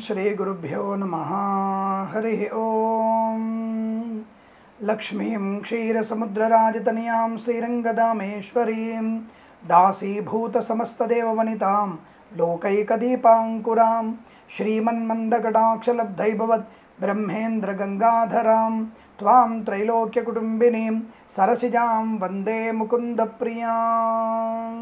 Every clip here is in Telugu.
श्रीगुरुभ्यो नमः हरिः ॐ लक्ष्मीं क्षीरसमुद्रराजतनयां श्रीरङ्गदामेश्वरीं दासीभूतसमस्तदेववनितां लोकैकदीपाङ्कुरां श्रीमन्मन्दकटाक्षलब्धैभवत् ब्रह्मेन्द्रगङ्गाधरां त्वां त्रैलोक्यकुटुम्बिनीं सरसिजां वन्दे मुकुन्दप्रियाम्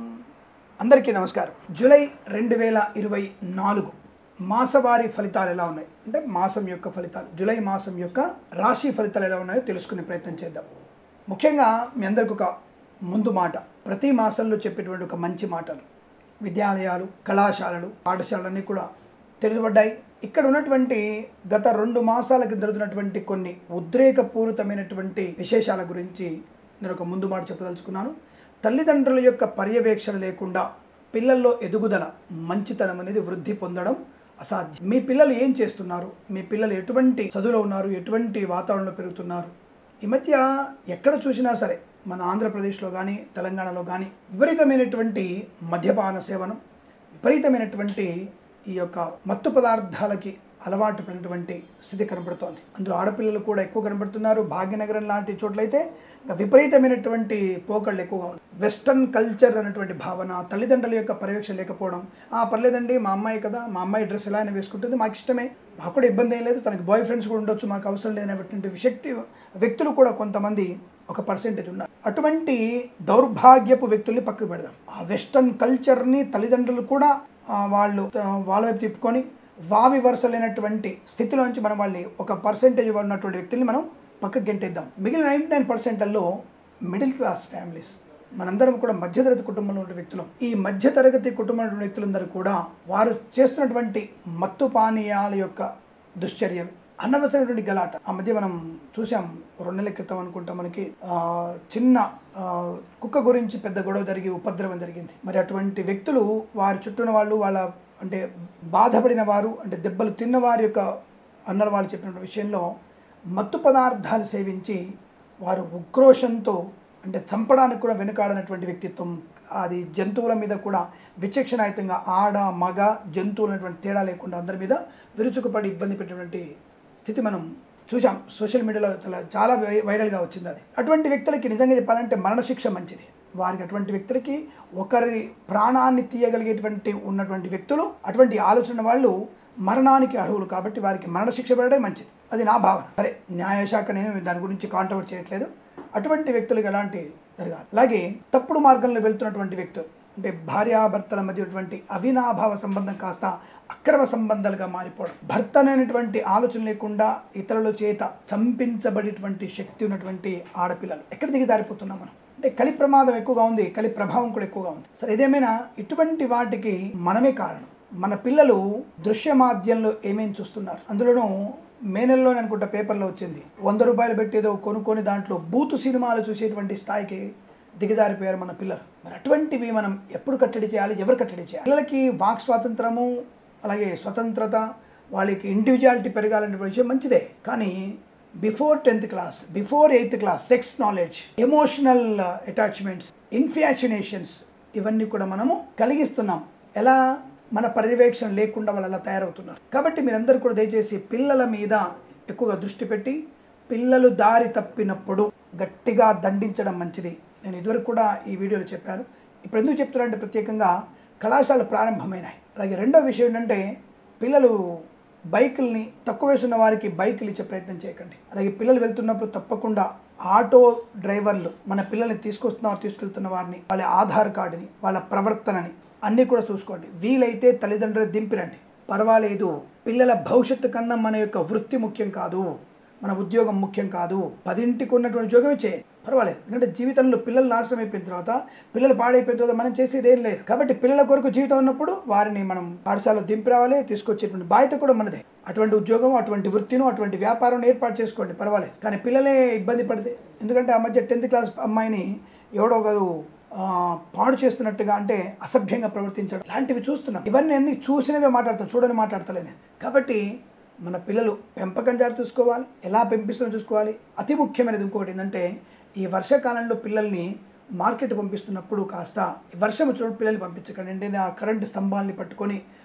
అందరికీ నమస్కారం జూలై రెండు వేల ఇరవై నాలుగు మాసవారి ఫలితాలు ఎలా ఉన్నాయి అంటే మాసం యొక్క ఫలితాలు జూలై మాసం యొక్క రాశి ఫలితాలు ఎలా ఉన్నాయో తెలుసుకునే ప్రయత్నం చేద్దాం ముఖ్యంగా మీ అందరికి ఒక ముందు మాట ప్రతి మాసంలో చెప్పేటువంటి ఒక మంచి మాటలు విద్యాలయాలు కళాశాలలు పాఠశాలన్నీ కూడా తెరవబడ్డాయి ఇక్కడ ఉన్నటువంటి గత రెండు మాసాలకి జరుగుతున్నటువంటి కొన్ని ఉద్రేకపూరితమైనటువంటి విశేషాల గురించి నేను ఒక ముందు మాట చెప్పదలుచుకున్నాను తల్లిదండ్రుల యొక్క పర్యవేక్షణ లేకుండా పిల్లల్లో ఎదుగుదల మంచితనం అనేది వృద్ధి పొందడం అసాధ్యం మీ పిల్లలు ఏం చేస్తున్నారు మీ పిల్లలు ఎటువంటి చదువులో ఉన్నారు ఎటువంటి వాతావరణంలో పెరుగుతున్నారు ఈ మధ్య ఎక్కడ చూసినా సరే మన ఆంధ్రప్రదేశ్లో కానీ తెలంగాణలో కానీ విపరీతమైనటువంటి మద్యపాన సేవనం విపరీతమైనటువంటి ఈ యొక్క మత్తు పదార్థాలకి అలవాటు పడినటువంటి స్థితి కనబడుతోంది అందులో ఆడపిల్లలు కూడా ఎక్కువ కనబడుతున్నారు భాగ్యనగరం లాంటి చోట్లయితే ఇంకా విపరీతమైనటువంటి పోకళ్ళు ఎక్కువగా ఉన్నాయి వెస్టర్న్ కల్చర్ అనేటువంటి భావన తల్లిదండ్రుల యొక్క పర్యవేక్షణ లేకపోవడం ఆ పర్లేదండి మా అమ్మాయి కదా మా అమ్మాయి డ్రెస్ ఎలా అయినా వేసుకుంటుంది మాకు ఇష్టమే మాకు కూడా ఇబ్బంది ఏం లేదు తనకి బాయ్ ఫ్రెండ్స్ కూడా ఉండొచ్చు మాకు అవసరం లేనటువంటి శక్తి వ్యక్తులు కూడా కొంతమంది ఒక పర్సెంటేజ్ ఉన్నారు అటువంటి దౌర్భాగ్యపు వ్యక్తుల్ని పక్కకు పెడదాం ఆ వెస్టర్న్ కల్చర్ని తల్లిదండ్రులు కూడా ఆ, వాళ్ళు ఆ, వాళ్ళ వైపు తిప్పుకొని వావి వరుసలైనటువంటి స్థితిలోంచి మనం వాళ్ళని ఒక పర్సెంటేజ్ ఉన్నటువంటి వ్యక్తుల్ని మనం పక్కకి గెంటేద్దాం మిగిలిన నైంటీ నైన్ పర్సెంట్లలో మిడిల్ క్లాస్ ఫ్యామిలీస్ మనందరం కూడా మధ్యతరగతి కుటుంబంలో ఉన్న వ్యక్తులు ఈ మధ్యతరగతి కుటుంబంలో ఉన్న వ్యక్తులందరూ కూడా వారు చేస్తున్నటువంటి మత్తు పానీయాల యొక్క దుశ్చర్యలు అనవసరమైనటువంటి గలాట ఆ మధ్య మనం చూసాం రెండు నెలల క్రితం అనుకుంటా మనకి ఆ, చిన్న ఆ, కుక్క గురించి పెద్ద గొడవ జరిగి ఉపద్రవం జరిగింది మరి అటువంటి వ్యక్తులు వారి చుట్టూ ఉన్న వాళ్ళు వాళ్ళ అంటే బాధపడిన వారు అంటే దెబ్బలు తిన్న వారి యొక్క అన్నల వాళ్ళు చెప్పిన విషయంలో మత్తు పదార్థాలు సేవించి వారు ఉక్రోషంతో అంటే చంపడానికి కూడా వెనుకాడనటువంటి వ్యక్తిత్వం అది జంతువుల మీద కూడా విచక్షణాయుతంగా ఆడ మగ జంతువులు అనేటువంటి తేడా లేకుండా అందరి మీద విరుచుకుపడి ఇబ్బంది పెట్టినటువంటి స్థితి మనం చూసాం సోషల్ మీడియాలో చాలా చాలా వై- వైరల్గా వచ్చింది అది అటువంటి వ్యక్తులకి నిజంగా చెప్పాలంటే మరణశిక్ష మంచిది వారికి అటువంటి వ్యక్తులకి ఒకరి ప్రాణాన్ని తీయగలిగేటువంటి ఉన్నటువంటి వ్యక్తులు అటువంటి ఆలోచన వాళ్ళు మరణానికి అర్హులు కాబట్టి వారికి మరణశిక్ష పడడం మంచిది అది నా భావన సరే న్యాయశాఖ నేను దాని గురించి కాంట్రవర్ట్ చేయట్లేదు అటువంటి వ్యక్తులకు ఎలాంటి జరగాలి అలాగే తప్పుడు మార్గంలో వెళ్తున్నటువంటి వ్యక్తులు అంటే భార్యాభర్తల మధ్య ఉన్నటువంటి అవినాభావ సంబంధం కాస్త అక్రమ సంబంధాలుగా మారిపోవడం భర్త అనేటువంటి ఆలోచన లేకుండా ఇతరుల చేత చంపించబడేటువంటి శక్తి ఉన్నటువంటి ఆడపిల్లలు ఎక్కడ దిగజారిపోతున్నాం మనం అంటే కలి ప్రమాదం ఎక్కువగా ఉంది కలి ప్రభావం కూడా ఎక్కువగా ఉంది సరే ఏదేమైనా ఇటువంటి వాటికి మనమే కారణం మన పిల్లలు దృశ్య మాధ్యంలో ఏమేమి చూస్తున్నారు అందులోనూ మే నెలలోనే అనుకుంటా పేపర్లో వచ్చింది వంద రూపాయలు పెట్టి ఏదో కొనుక్కొని దాంట్లో బూతు సినిమాలు చూసేటువంటి స్థాయికి దిగజారిపోయారు మన పిల్లలు మరి అటువంటివి మనం ఎప్పుడు కట్టడి చేయాలి ఎవరు కట్టడి చేయాలి పిల్లలకి వాక్ స్వాతంత్రము అలాగే స్వతంత్రత వాళ్ళకి ఇండివిజువాలిటీ పెరగాలనే విషయం మంచిదే కానీ before tenth class before eighth class sex knowledge emotional attachments infatuations ఇవన్నీ కూడా మనము కలిగిస్తున్నాం ఎలా మన పర్యవేక్షణ లేకుండా వాళ్ళు అలా తయారవుతున్నారు కాబట్టి మీరందరూ కూడా దయచేసి పిల్లల మీద ఎక్కువగా దృష్టి పెట్టి పిల్లలు దారి తప్పినప్పుడు గట్టిగా దండించడం మంచిది నేను ఇదివరకు కూడా ఈ వీడియోలో చెప్పాను ఇప్పుడు ఎందుకు చెప్తున్నానంటే ప్రత్యేకంగా కళాశాలలు ప్రారంభమైనాయి అలాగే రెండో విషయం ఏంటంటే పిల్లలు బైకుల్ని తక్కువ వయసు ఉన్న వారికి బైకులు ఇచ్చే ప్రయత్నం చేయకండి అలాగే పిల్లలు వెళ్తున్నప్పుడు తప్పకుండా ఆటో డ్రైవర్లు మన పిల్లల్ని తీసుకొస్తున్న తీసుకెళ్తున్న వారిని వాళ్ళ ఆధార్ కార్డుని వాళ్ళ ప్రవర్తనని అన్నీ కూడా చూసుకోండి వీలైతే తల్లిదండ్రులు దింపిరండి పర్వాలేదు పిల్లల భవిష్యత్తు కన్నా మన యొక్క వృత్తి ముఖ్యం కాదు మన ఉద్యోగం ముఖ్యం కాదు పదింటికి ఉన్నటువంటి ఉద్యోగమే చేయండి పర్వాలేదు ఎందుకంటే జీవితంలో పిల్లలు నాశనం అయిపోయిన తర్వాత పిల్లలు పాడైపోయిన తర్వాత మనం చేసేది ఏం లేదు కాబట్టి పిల్లల కొరకు జీవితం ఉన్నప్పుడు వారిని మనం పాఠశాలలో దింపి రావాలి తీసుకొచ్చేటువంటి బాధ్యత కూడా మనదే అటువంటి ఉద్యోగం అటువంటి వృత్తిను అటువంటి వ్యాపారం ఏర్పాటు చేసుకోండి పర్వాలేదు కానీ పిల్లలే ఇబ్బంది పడితే ఎందుకంటే ఆ మధ్య టెన్త్ క్లాస్ అమ్మాయిని ఎవడో ఒకరు ఆ, పాడు చేస్తున్నట్టుగా అంటే అసభ్యంగా ప్రవర్తించడం ఇలాంటివి చూస్తున్నాం ఇవన్నీ అన్ని చూసినవే మాట్లాడతాం చూడని మాట్లాడతలేను కాబట్టి మన పిల్లలు పెంపకం జాగ్రత్త చూసుకోవాలి ఎలా పెంపిస్తున్నా చూసుకోవాలి అతి ముఖ్యమైనది ఇంకొకటి ఏంటంటే ఈ వర్షాకాలంలో పిల్లల్ని మార్కెట్ పంపిస్తున్నప్పుడు కాస్త వర్షం వచ్చినప్పుడు పిల్లల్ని పంపించకండి అంటే ఆ కరెంటు స్తంభాలని పట్టుకొని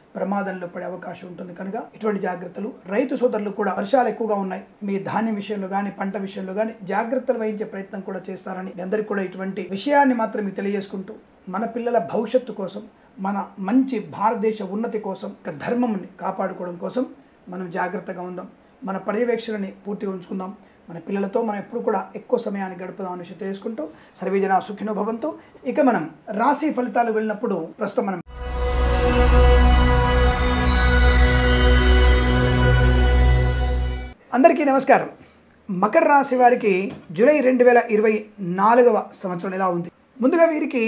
ప్రమాదంలో పడే అవకాశం ఉంటుంది కనుక ఇటువంటి జాగ్రత్తలు రైతు సోదరులు కూడా వర్షాలు ఎక్కువగా ఉన్నాయి మీ ధాన్యం విషయంలో కానీ పంట విషయంలో కానీ జాగ్రత్తలు వహించే ప్రయత్నం కూడా చేస్తారని మీ అందరికీ కూడా ఇటువంటి విషయాన్ని మాత్రం మీకు తెలియజేసుకుంటూ మన పిల్లల భవిష్యత్తు కోసం మన మంచి భారతదేశ ఉన్నతి కోసం ఒక ధర్మంని కాపాడుకోవడం కోసం మనం జాగ్రత్తగా ఉందాం మన పర్యవేక్షణని పూర్తిగా ఉంచుకుందాం మన పిల్లలతో మనం ఎప్పుడు కూడా ఎక్కువ సమయాన్ని గడుపుదాం అనే విషయం తెలుసుకుంటూ సర్వేజన సుఖినో భవంతు ఇక మనం రాశి ఫలితాలు వెళ్ళినప్పుడు ప్రస్తుతం మనం అందరికీ నమస్కారం మకర రాశి వారికి జూలై రెండు వేల ఇరవై నాలుగవ సంవత్సరం ఎలా ఉంది ముందుగా వీరికి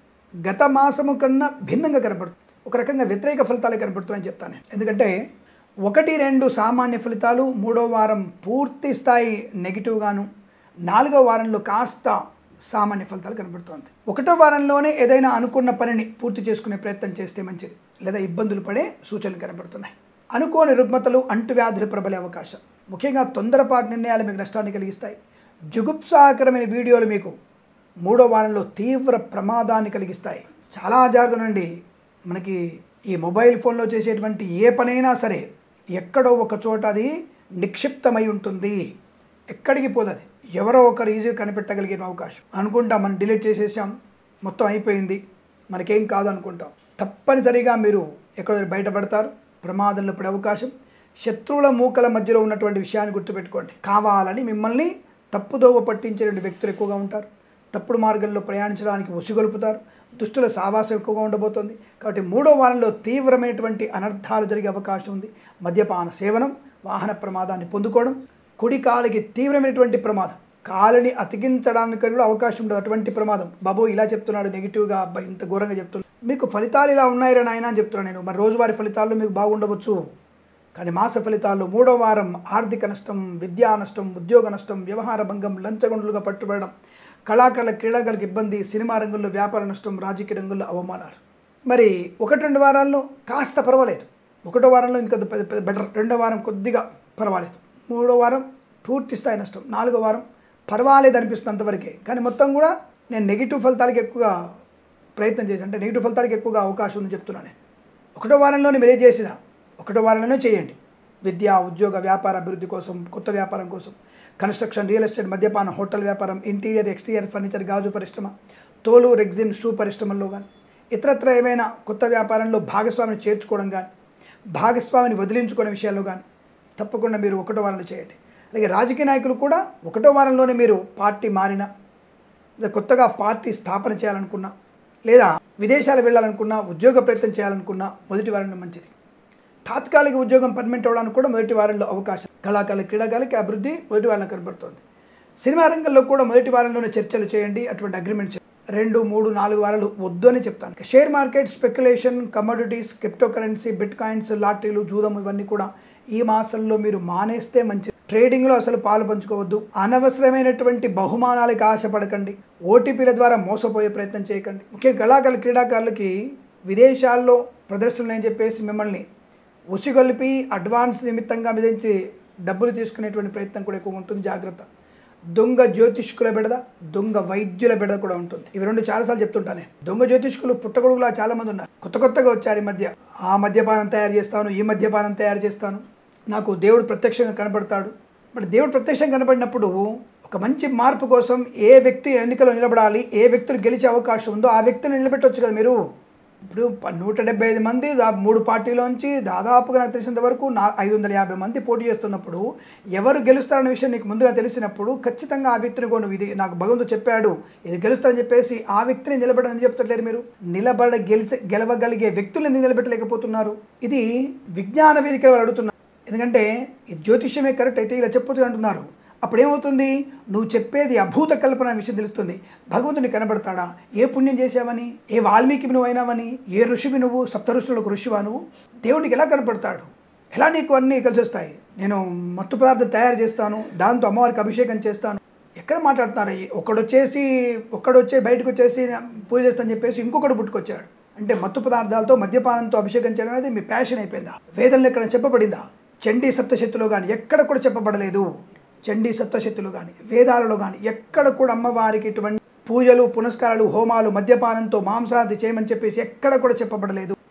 గత మాసము కన్నా భిన్నంగా కనపడుతుంది ఒక రకంగా వ్యతిరేక ఫలితాలు కనపడుతున్నాయని చెప్తాను ఎందుకంటే ఒకటి రెండు సామాన్య ఫలితాలు మూడో వారం పూర్తి స్థాయి నెగిటివ్గాను నాలుగో వారంలో కాస్త సామాన్య ఫలితాలు కనబడుతోంది ఒకటో వారంలోనే ఏదైనా అనుకున్న పనిని పూర్తి చేసుకునే ప్రయత్నం చేస్తే మంచిది లేదా ఇబ్బందులు పడే సూచనలు కనబడుతున్నాయి అనుకోని రుగ్మతలు అంటువ్యాధులు ప్రబలే అవకాశం ముఖ్యంగా తొందరపాటు నిర్ణయాలు మీకు నష్టాన్ని కలిగిస్తాయి జుగుప్సాకరమైన వీడియోలు మీకు మూడో వారంలో తీవ్ర ప్రమాదాన్ని కలిగిస్తాయి చాలా జాగ్రత్త నుండి మనకి ఈ మొబైల్ ఫోన్లో చేసేటువంటి ఏ పనైనా సరే ఎక్కడో ఒక చోట అది నిక్షిప్తమై ఉంటుంది ఎక్కడికి పోదు అది ఎవరో ఒకరు ఈజీగా కనిపెట్టగలిగిన అవకాశం అనుకుంటాం మనం డిలీట్ చేసేసాం మొత్తం అయిపోయింది మనకేం కాదు అనుకుంటాం తప్పనిసరిగా మీరు ఎక్కడో బయటపడతారు ప్రమాదంలో పడే అవకాశం శత్రువుల మూకల మధ్యలో ఉన్నటువంటి విషయాన్ని గుర్తుపెట్టుకోండి కావాలని మిమ్మల్ని తప్పుదోవ పట్టించేటువంటి వ్యక్తులు ఎక్కువగా ఉంటారు తప్పుడు మార్గంలో ప్రయాణించడానికి ఉసిగొలుపుతారు దుష్టుల సావాసం ఎక్కువగా ఉండబోతోంది కాబట్టి మూడో వారంలో తీవ్రమైనటువంటి అనర్థాలు జరిగే అవకాశం ఉంది మద్యపాన సేవనం వాహన ప్రమాదాన్ని పొందుకోవడం కుడి కాలికి తీవ్రమైనటువంటి ప్రమాదం కాలిని అతికించడానికి కూడా అవకాశం ఉండదు అటువంటి ప్రమాదం బాబు ఇలా చెప్తున్నాడు నెగిటివ్గా అబ్బాయి ఇంత ఘోరంగా చెప్తున్నాడు మీకు ఫలితాలు ఇలా ఉన్నాయిరా నాయన అని చెప్తున్నాను నేను మరి రోజువారీ ఫలితాల్లో మీకు బాగుండవచ్చు కానీ మాస ఫలితాల్లో మూడో వారం ఆర్థిక నష్టం విద్యా నష్టం ఉద్యోగ నష్టం వ్యవహార భంగం లంచగొండలుగా పట్టుబడడం కళాకారుల క్రీడాకారులకు ఇబ్బంది సినిమా రంగంలో వ్యాపార నష్టం రాజకీయ రంగంలో అవమానాలు మరి ఒకటి రెండు వారాల్లో కాస్త పర్వాలేదు ఒకటో వారంలో ఇంకా బెటర్ రెండో వారం కొద్దిగా పర్వాలేదు మూడో వారం పూర్తి స్థాయి నష్టం నాలుగో వారం పర్వాలేదు అనిపిస్తుంది అంతవరకే కానీ మొత్తం కూడా నేను నెగిటివ్ ఫలితాలకి ఎక్కువగా ప్రయత్నం చేసి అంటే నెగిటివ్ ఫలితాలకి ఎక్కువగా అవకాశం ఉందని చెప్తున్నాను నేను ఒకటో వారంలోనే మీరే చేసినా ఒకటో వారంలోనే చేయండి విద్య ఉద్యోగ వ్యాపార అభివృద్ధి కోసం కొత్త వ్యాపారం కోసం కన్స్ట్రక్షన్ రియల్ ఎస్టేట్ మద్యపానం హోటల్ వ్యాపారం ఇంటీరియర్ ఎక్స్టీరియర్ ఫర్నిచర్ గాజు పరిశ్రమ తోలు రెగ్జిన్ షూ పరిశ్రమల్లో కానీ ఇతరత్ర ఏమైనా కొత్త వ్యాపారంలో భాగస్వామిని చేర్చుకోవడం కానీ భాగస్వామిని వదిలించుకునే విషయాల్లో కానీ తప్పకుండా మీరు ఒకటో వారంలో చేయండి అలాగే రాజకీయ నాయకులు కూడా ఒకటో వారంలోనే మీరు పార్టీ మారినా లేదా కొత్తగా పార్టీ స్థాపన చేయాలనుకున్నా లేదా విదేశాలు వెళ్ళాలనుకున్నా ఉద్యోగ ప్రయత్నం చేయాలనుకున్నా మొదటి వారంలో మంచిది తాత్కాలిక ఉద్యోగం పర్మనెంట్ అవ్వడానికి కూడా మొదటి వారంలో అవకాశం కళాకారుల క్రీడాకారులకి అభివృద్ధి మొదటి వారంలో కనబడుతుంది సినిమా రంగంలో కూడా మొదటి వారంలోనే చర్చలు చేయండి అటువంటి అగ్రిమెంట్ రెండు మూడు నాలుగు వారాలు వద్దు అని చెప్తాను share market speculation commodities crypto currency bitcoins లాటరీలు జూదం ఇవన్నీ కూడా ఈ మాసంలో మీరు మానేస్తే మంచిది ట్రేడింగ్లో అసలు పాలు పంచుకోవద్దు అనవసరమైనటువంటి బహుమానాలకు ఆశపడకండి ఓటీపీల ద్వారా మోసపోయే ప్రయత్నం చేయకండి ముఖ్యంగా కళాకారుల క్రీడాకారులకి విదేశాల్లో ప్రదర్శనలు అని చెప్పేసి మిమ్మల్ని ఉసిగొలిపి అడ్వాన్స్ నిమిత్తంగా విధించి డబ్బులు తీసుకునేటువంటి ప్రయత్నం కూడా ఎక్కువ ఉంటుంది జాగ్రత్త దొంగ జ్యోతిష్కుల బెడద దొంగ వైద్యుల బెడద కూడా ఉంటుంది ఇవి రెండు చాలాసార్లు చెప్తుంటానే దొంగ జ్యోతిష్కులు పుట్టగొడుగులా చాలా మంది ఉన్నారు కొత్త కొత్తగా వచ్చారు ఈ మధ్య ఆ మద్యపానం తయారు చేస్తాను ఈ మద్యపానం తయారు చేస్తాను నాకు దేవుడు ప్రత్యక్షంగా కనబడతాడు మరి దేవుడు ప్రత్యక్షంగా కనబడినప్పుడు ఒక మంచి మార్పు కోసం ఏ వ్యక్తి ఎన్నికలో నిలబడాలి ఏ వ్యక్తులు గెలిచే అవకాశం ఉందో ఆ వ్యక్తిని నిలబెట్టవచ్చు కదా మీరు ఇప్పుడు ప- నూట డెబ్బై ఐదు మంది దా మూడు పార్టీలోంచి దాదాపుగా నాకు తెలిసినంత వరకు నా ఐదు వందల యాభై మంది పోటీ చేస్తున్నప్పుడు ఎవరు గెలుస్తారనే విషయం నీకు ముందుగా తెలిసినప్పుడు ఖచ్చితంగా ఆ వ్యక్తిని కొను ఇది నాకు భగవంతుడు చెప్పాడు ఇది గెలుస్తారని చెప్పేసి ఆ వ్యక్తిని నిలబడని చెప్తలేరు మీరు నిలబడ గెలిచ గెలవగలిగే వ్యక్తులను నిలబెట్టలేకపోతున్నారు ఇది విజ్ఞాన వేదిక వాళ్ళు అడుగుతున్నారు ఎందుకంటే ఇది జ్యోతిష్యమే కరెక్ట్ అయితే ఇలా చెప్పొచ్చు అంటున్నారు అప్పుడు ఏమవుతుంది నువ్వు చెప్పేది అభూత కల్పన అనే విషయం తెలుస్తుంది భగవంతుని కనబడతాడా ఏ పుణ్యం చేసావని ఏ వాల్మీకి నువ్వు అయినావని ఏ ఋషివి నువ్వు సప్త ఋషులకు ఋషివా నువ్వు దేవుడికి ఎలా కనపడతాడు ఎలా నీకు అన్నీ కలిసి వస్తాయి నేను మత్తు పదార్థం తయారు చేస్తాను దాంతో అమ్మవారికి అభిషేకం చేస్తాను ఎక్కడ మాట్లాడుతున్నారు ఒకడు వచ్చేసి ఒక్కడు వచ్చి బయటకు వచ్చేసి పూజ చేస్తానని చెప్పేసి ఇంకొకడు పుట్టుకొచ్చాడు అంటే మత్తు పదార్థాలతో మద్యపానంతో అభిషేకం చేయడం అనేది మీ ప్యాషన్ అయిపోయిందా వేదంలో ఎక్కడ చెప్పబడిందా చండీ సప్తశక్తిలో కానీ ఎక్కడ కూడా చెప్పబడలేదు చండీ సప్తశక్తిలో కానీ వేదాలలో కానీ ఎక్కడ కూడా అమ్మవారికి ఇటువంటి పూజలు పునస్కారాలు హోమాలు మద్యపానంతో మాంసాది చేయమని చెప్పేసి ఎక్కడ కూడా చెప్పబడలేదు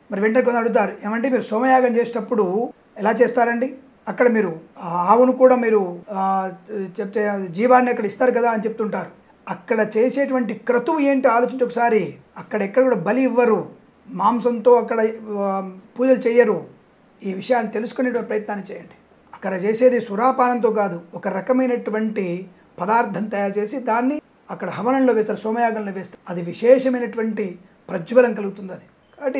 మరి వెంటనే కొందరు అడుగుతారు ఏమంటే మీరు సోమయాగం చేసేటప్పుడు ఎలా చేస్తారండి అక్కడ మీరు ఆ ఆవును కూడా మీరు ఆ, చెప్తే అది జీవాన్ని అక్కడ ఇస్తారు కదా అని చెప్తుంటారు అక్కడ చేసేటువంటి క్రతువు ఏంటి ఆలోచించి ఒకసారి అక్కడ ఎక్కడ కూడా బలి ఇవ్వరు మాంసంతో అక్కడ ఆ, పూజలు చేయరు ఈ విషయాన్ని తెలుసుకునేటువంటి ప్రయత్నాన్ని చేయండి అక్కడ చేసేది సురాపానంతో కాదు ఒక రకమైనటువంటి పదార్థం తయారు చేసి దాన్ని అక్కడ హవనంలో వేస్తారు సోమయాగంలో వేస్తారు అది విశేషమైనటువంటి ప్రజ్వలం కలుగుతుంది అది కాబట్టి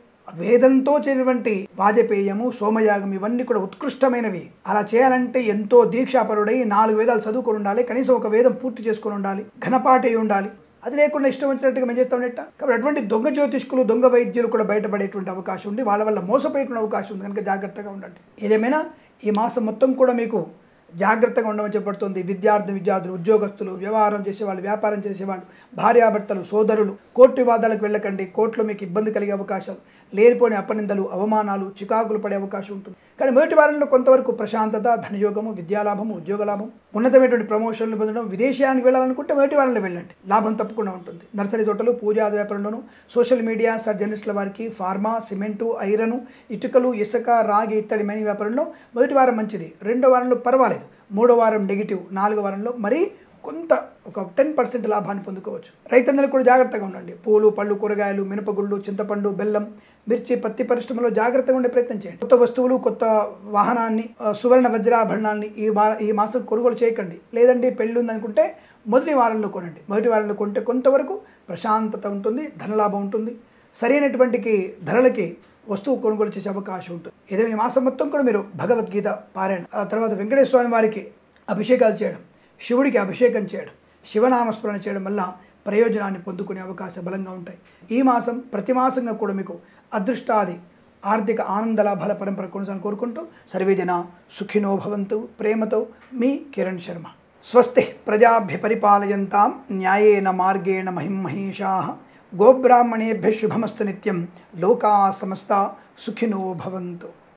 వేదంతో చేసినటువంటి వాజపేయము సోమయాగం ఇవన్నీ కూడా ఉత్కృష్టమైనవి అలా చేయాలంటే ఎంతో దీక్షాపరుడై నాలుగు వేదాలు చదువుకొని ఉండాలి కనీసం ఒక వేదం పూర్తి చేసుకొని ఉండాలి ఘనపాటి అయి ఉండాలి అది లేకుండా ఇష్టం వచ్చినట్టుగా మేము చేస్తాం నెట్ట కాబట్టి అటువంటి దొంగ జ్యోతిష్కులు దొంగ వైద్యులు కూడా బయటపడేటువంటి అవకాశం ఉంది వాళ్ళ వల్ల మోసపోయేటువంటి అవకాశం ఉంది కనుక జాగ్రత్తగా ఉండండి ఏదేమైనా ఈ మాసం మొత్తం కూడా మీకు జాగ్రత్తగా ఉండమని చెప్పబడుతుంది విద్యార్థి విద్యార్థులు ఉద్యోగస్తులు వ్యవహారం చేసేవాళ్ళు వ్యాపారం చేసేవాళ్ళు భార్యాభర్తలు సోదరులు కోర్టు వివాదాలకు వెళ్ళకండి కోర్టులో మీకు ఇబ్బంది కలిగే అవకాశం లేనిపోని అపనిందలు అవమానాలు చికాకులు పడే అవకాశం ఉంటుంది కానీ మొదటి వారంలో కొంతవరకు ప్రశాంతత ధనయోగము విద్యాలాభము ఉద్యోగ లాభం ఉన్నతమైనటువంటి ప్రమోషన్లు పొందడం విదేశానికి వెళ్ళాలనుకుంటే మొదటి వారంలో వెళ్ళండి లాభం తప్పకుండా ఉంటుంది నర్సరీ తోటలు పూజా వ్యాపారంలోను సోషల్ మీడియా సర్ జర్నలిస్టుల వారికి ఫార్మా సిమెంటు ఐరను ఇటుకలు ఇసుక రాగి ఇత్తడి మైనింగ్ వ్యాపారంలో మొదటి వారం మంచిది రెండో వారంలో పర్వాలేదు మూడో వారం నెగిటివ్ నాలుగో వారంలో మరీ కొంత ఒక టెన్ పర్సెంట్ లాభాన్ని పొందుకోవచ్చు రైతన్నలు కూడా జాగ్రత్తగా ఉండండి పూలు పళ్ళు కూరగాయలు మినపగుళ్ళు చింతపండు బెల్లం మిర్చి పత్తి పరిశ్రమలో జాగ్రత్తగా ఉండే ప్రయత్నం చేయండి కొత్త వస్తువులు కొత్త వాహనాన్ని ఆ, సువర్ణ వజ్రాభరణాన్ని ఈ వా ఈ మాసం కొనుగోలు చేయకండి లేదంటే పెళ్ళి ఉందనుకుంటే మొదటి వారంలో కొనండి మొదటి వారంలో కొంటే కొంతవరకు ప్రశాంతత ఉంటుంది ధనలాభం ఉంటుంది సరైనటువంటి ధరలకి వస్తువు కొనుగోలు చేసే అవకాశం ఉంటుంది ఏదైనా ఈ మాసం మొత్తం కూడా మీరు భగవద్గీత పారాయణ ఆ తర్వాత వెంకటేశ్వర స్వామి వారికి అభిషేకాలు చేయడం శివుడికి అభిషేకం చేయడం శివనామస్మరణ చేయడం వల్ల ప్రయోజనాన్ని పొందుకునే అవకాశం బలంగా ఉంటాయి ఈ మాసం ప్రతి మాసంగా కూడా మీకు అదృష్టాది ఆర్థిక ఆనంద లాభాల పరంపర కొనసాగని కోరుకుంటూ సర్వేజన సుఖినో భవంతు ప్రేమతో మీ కిరణ్ శర్మ స్వస్తి ప్రజాభ్య పరిపాలయంతాం న్యాయేన మార్గేణ మహిం మహిషా గోబ్రాహ్మణేభ్య శుభమస్తు నిత్యం లోకా సమస్త సుఖినో భవంతు